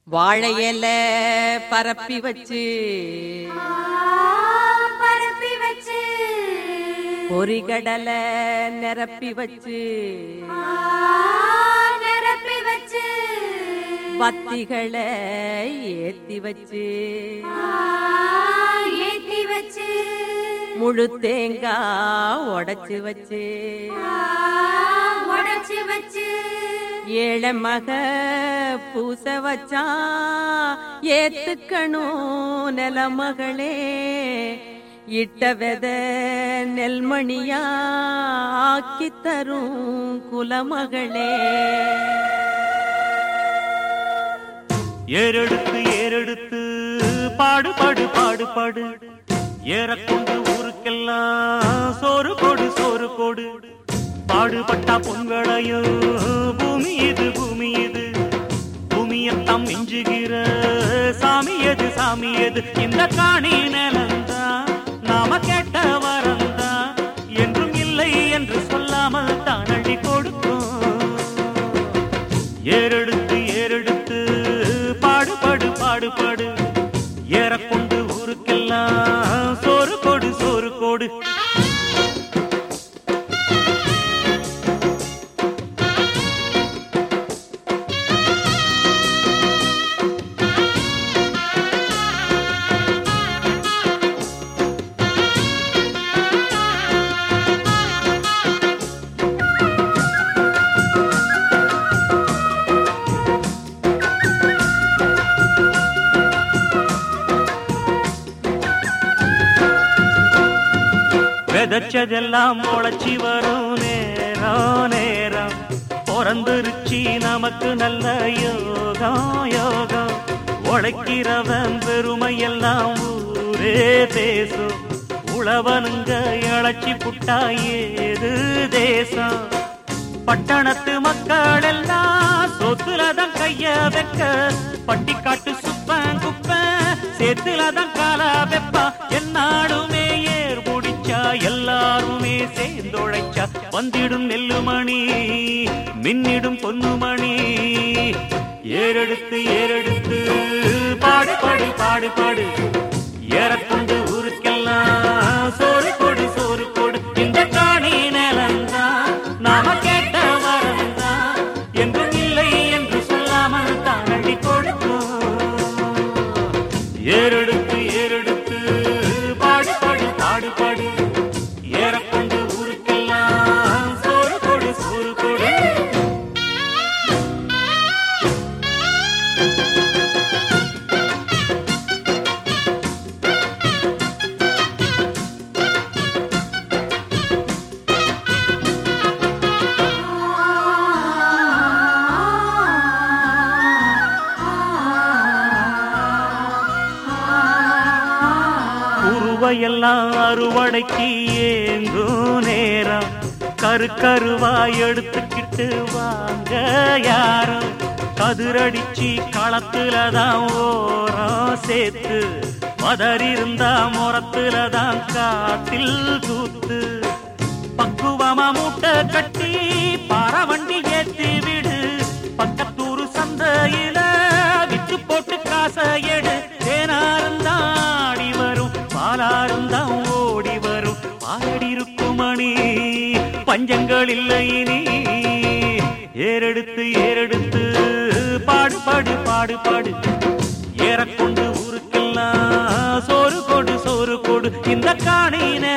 வாழை இல பரப்பி வச்சு பரப்பி வச்சு பொறிகடலை நிரப்பி வச்சு நிரப்பி வச்சு பத்திகளை ஏத்தி வச்சு ஏத்தி வச்சு முழு தேங்காய் உடைச்சு வச்சு உடைச்சு வச்சு ஏழை மக பூச வச்சா ஏத்துக்கணும் நிலமகளே இட்ட வெத நெல்மணியா ஆக்கி தரும் குலமகளே ஏறெடுத்து ஏறெடுத்து பாடு பாடு பாடு பாடு ஏறக்கொண்டு ஊருக்கெல்லாம் சோறு கொடு சோறு கொடு பாடுபட்டா பொங்கலையோ பூமி இது பூமி இது பூமியத்தாம் மிஞ்சுகிற சாமி எது சாமி எது இந்த காணி நிலந்தான் நாம கேட்ட வரந்தான் என்றும் இல்லை என்று சொல்லாமல் தான் அள்ளி கொடுக்கும் ஏறெடுத்து ஏறெடுத்து பாடுபடு பாடுபடு ஏறக்கொண்டு ஊருக்கெல்லாம் சோறு கொடு சோறு கொடு விதைச்சதெல்லாம் முளைச்சி வரும் நேரம் நேரம் பிறந்துருச்சி நமக்கு நல்ல யோகம் யோகம் உழைக்கிறவன் பெருமையெல்லாம் ஊரே பேசும் உழவனுங்க இழைச்சி புட்டா ஏது தேசம் பட்டணத்து மக்கள் எல்லாம் சொத்துலதான் கைய வைக்க பட்டிக்காட்டு சுப்பன் குப்பன் சேத்துலதான் கால வெப்பா என்னாடுமே ஏர் முடிச்சா எல்லாருமே சேர்ந்தொழைச்சா வந்திடும் நெல்லுமணி மின்னிடும் பொன்னுமணி ஏறெடுத்து ஏறெடுத்து பாடு பாடு பாடு பாடு ஏறக்கொண்டு ஊருக்கெல்லாம் சோறு கொடு சோறு கொடு இந்த காணி நிலந்தான் நாம கேட்ட வரந்தான் என்றும் இல்லை என்று சொல்லாமல் தான் அள்ளி கொடுக்கும் ஏறெடுத்து ஏறெடுத்து பாடு பாடு பாடு பாடு ஏறக்கொண்டு ஊருக்கெல்லாம் சோறு கொடு சோறு கொடு உருவையெல்லாம் அறுவடைக்கு ஏங்கும் நேரம் கரு கருவாய் எடுத்துக்கிட்டு வாங்க யாரும் கதிரடிச்சு களத்துல தான் ஓரம் சேர்த்து மதறிருந்தா முறத்துல தான் காத்தில் தூத்து பக்குவமா மூட்டை கட்டி பாரவண்டி ஏத்தி விடு பக்கத்தூரு சந்தையில வித்து போட்டு காசை எடு தேனாருந்தான் ஆடி வரும் பாலாருந்தான் ஓடி வரும் பாடி இருக்கும் மணி பஞ்சங்கள் இல்லை இனி ஏறெடுத்து ஏறெடுத்து பாடு பாடு பாடு பாடு ஏறக்கொண்டு ஊருக்கெல்லாம் சோறு கொடு சோறு கொடு இந்த காணி